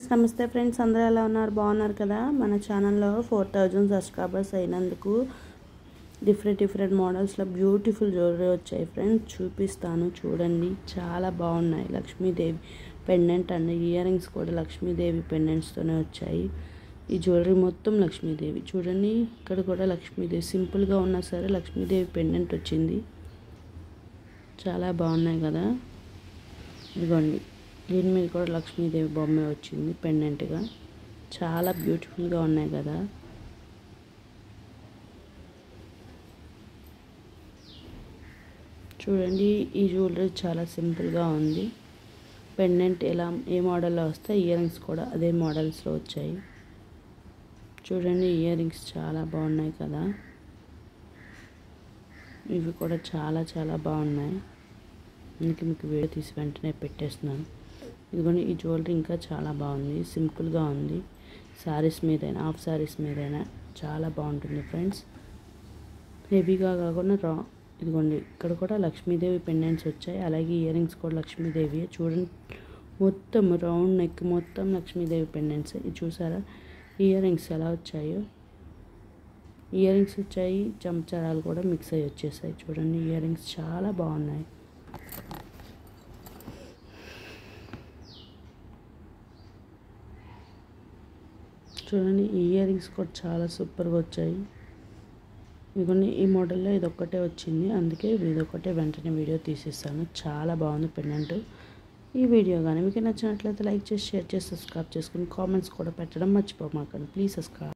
నమస్తే ఫ్రెండ్స్ అందరూ ఎలా ఉన్నారు బాగున్నారు కదా మన ఛానల్లో ఫోర్ థౌజండ్ సబ్స్క్రైబర్స్ అయినందుకు డిఫరెంట్ డిఫరెంట్ మోడల్స్లో బ్యూటిఫుల్ జ్యువెలరీ వచ్చాయి ఫ్రెండ్స్ చూపిస్తాను చూడండి చాలా బాగున్నాయి Lakshmidevi pendant and earrings కూడా లక్ష్మీదేవి పెండెంట్స్తోనే వచ్చాయి ఈ జ్యువెలరీ మొత్తం లక్ష్మీదేవి చూడండి ఇక్కడ కూడా లక్ష్మీదేవి సింపుల్గా ఉన్నా సరే లక్ష్మీదేవి పెండెంట్ వచ్చింది చాలా బాగున్నాయి కదా ఇదిగోండి దీని మీద కూడా లక్ష్మీదేవి బొమ్మ వచ్చింది పెండెంట్గా చాలా బ్యూటిఫుల్గా ఉన్నాయి కదా చూడండి ఈ జ్యువెలరీ చాలా సింపుల్గా ఉంది పెండెంట్ ఎలా ఏ మోడల్లో వస్తే ఇయర్ రింగ్స్ కూడా అదే మోడల్స్లో వచ్చాయి చూడండి ఇయర్ రింగ్స్ చాలా బాగున్నాయి కదా ఇవి కూడా చాలా చాలా బాగున్నాయి అందుకే మీకు వీడియో తీసి వెంటనే పెట్టేస్తున్నాను ఇదిగోండి ఈ జ్యువెలరీ ఇంకా చాలా బాగుంది సింపుల్గా ఉంది శారీస్ మీదైనా హాఫ్ శారీస్ మీదైనా చాలా బాగుంటుంది ఫ్రెండ్స్ హెవీగా కాకుండా రా ఇదిగోండి ఇక్కడ కూడా లక్ష్మీదేవి పెండెంట్స్ వచ్చాయి అలాగే ఇయర్ రింగ్స్ కూడా లక్ష్మీదేవి చూడండి మొత్తం రౌండ్ నెక్ మొత్తం లక్ష్మీదేవి పెండెంట్స్ ఇది చూసారా ఇయర్ రింగ్స్ ఎలా వచ్చాయో ఇయర్ రింగ్స్ వచ్చాయి చంచరాలు కూడా మిక్స్ అయ్యి వచ్చేసాయి చూడండి ఇయర్ రింగ్స్ చాలా బాగున్నాయి చూడండి ఈ ఇయర్ రింగ్స్ కూడా చాలా సూపర్గా వచ్చాయి ఇదిగోండి ఈ మోడల్లో ఇది ఒక్కటే వచ్చింది అందుకే ఇది ఒక్కటే వెంటనే వీడియో తీసేస్తాను చాలా బాగుంది పెండెంట్ ఈ వీడియో కానీ మీకు నచ్చినట్లయితే లైక్ చేసి షేర్ చేసి సబ్స్క్రైబ్ చేసుకుని కామెంట్స్ కూడా పెట్టడం మర్చిపోమాకండి ప్లీజ్ సబ్స్క్రైబ్